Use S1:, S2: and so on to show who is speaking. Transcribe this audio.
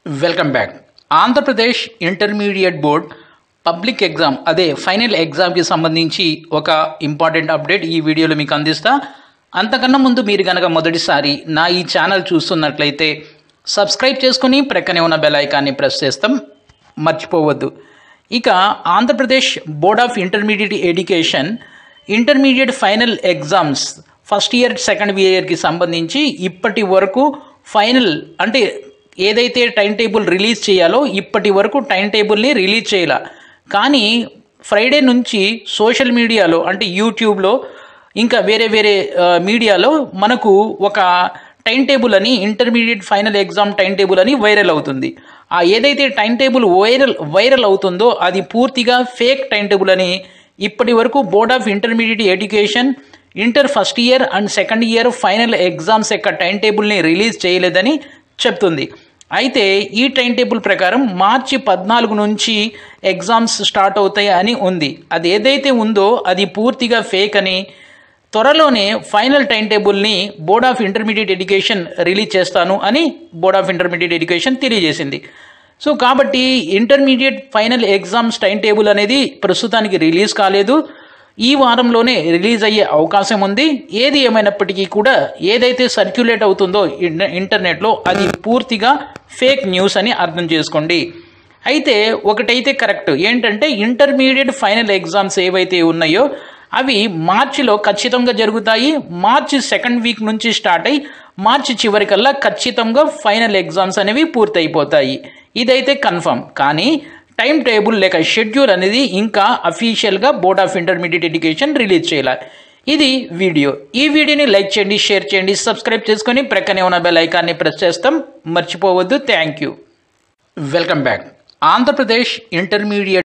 S1: welcome back Andhra Pradesh intermediate board public exam అదే final ఎగ్జామ్కి సంబంధించి ఒక ఇంపార్టెంట్ అప్డేట్ ఈ వీడియోలో మీకు అందిస్తా అంతకన్నా ముందు మీరు కనుక మొదటిసారి నా ఈ ఛానల్ చూస్తున్నట్లయితే సబ్స్క్రైబ్ చేసుకుని ప్రక్కనే ఉన్న బెల్ ఐకాన్ని ప్రెస్ చేస్తాం మర్చిపోవద్దు ఇక Andhra Pradesh board of intermediate education intermediate final exams first year second ఇయర్కి సంబంధించి ఇప్పటి వరకు ఫైనల్ అంటే ఏదైతే టైం టేబుల్ రిలీజ్ చేయాలో ఇప్పటి వరకు టైం టేబుల్ని రిలీజ్ చేయాల కానీ ఫ్రైడే నుంచి సోషల్ మీడియాలో అంటే యూట్యూబ్లో ఇంకా వేరే వేరే ఆ, మీడియాలో మనకు ఒక టైం టేబుల్ అని intermediate final exam time table అని వైరల్ అవుతుంది ఆ ఏదైతే టైం టేబుల్ వైరల్ వైరల్ అవుతుందో అది పూర్తిగా ఫేక్ టైం టేబుల్ అని ఇప్పటి వరకు board of intermediate education inter first year and second year final exams యొక్క టైం టేబుల్ని రిలీజ్ చేయలేదని చెప్తుంది అయితే ఈ టైం టేబుల్ ప్రకారం మార్చి పద్నాలుగు నుంచి ఎగ్జామ్స్ స్టార్ట్ అవుతాయి అని ఉంది అది ఏదైతే ఉందో అది పూర్తిగా ఫేక్ అని త్వరలోనే ఫైనల్ టైం టేబుల్ని board of intermediate education release చేస్తాను అని బోర్డ్ ఆఫ్ ఇంటర్మీడియట్ ఎడ్యుకేషన్ తెలియజేసింది సో కాబట్టి intermediate final exams time table అనేది ప్రస్తుతానికి రిలీజ్ కాలేదు ఈ వారంలోనే రిలీజ్ అయ్యే అవకాశం ఉంది ఏది ఏమైనప్పటికీ కూడా ఏదైతే సర్క్యులేట్ అవుతుందో ఇంట- ఇంటర్నెట్లో అది పూర్తిగా ఫేక్ న్యూస్ అని అర్థం చేసుకోండి అయితే ఒకటైతే కరెక్ట్ ఏంటంటే ఇంటర్మీడియట్ ఫైనల్ ఎగ్జామ్స్ ఏవైతే ఉన్నాయో అవి మార్చిలో ఖచ్చితంగా జరుగుతాయి మార్చి సెకండ్ వీక్ నుంచి స్టార్ట్ అయ్యి మార్చి చివరికల్లా ఖచ్చితంగా ఫైనల్ ఎగ్జామ్స్ అనేవి పూర్తయిపోతాయి ఇదైతే కన్ఫర్మ్ కానీ టైం టేబుల్ లేక షెడ్యూల్ అనేది ఇంకా అఫీషియల్గా board of intermediate education release చేయాలి ఇది వీడియో ఈ వీడియోని లైక్ చేయండి షేర్ చేయండి సబ్స్క్రైబ్ చేసుకొని ప్రక్కనే ఉన్న బెల్ ఐకాన్ని ప్రెస్ చేస్తాం మర్చిపోవద్దు thank you welcome back Andhra Pradesh intermediate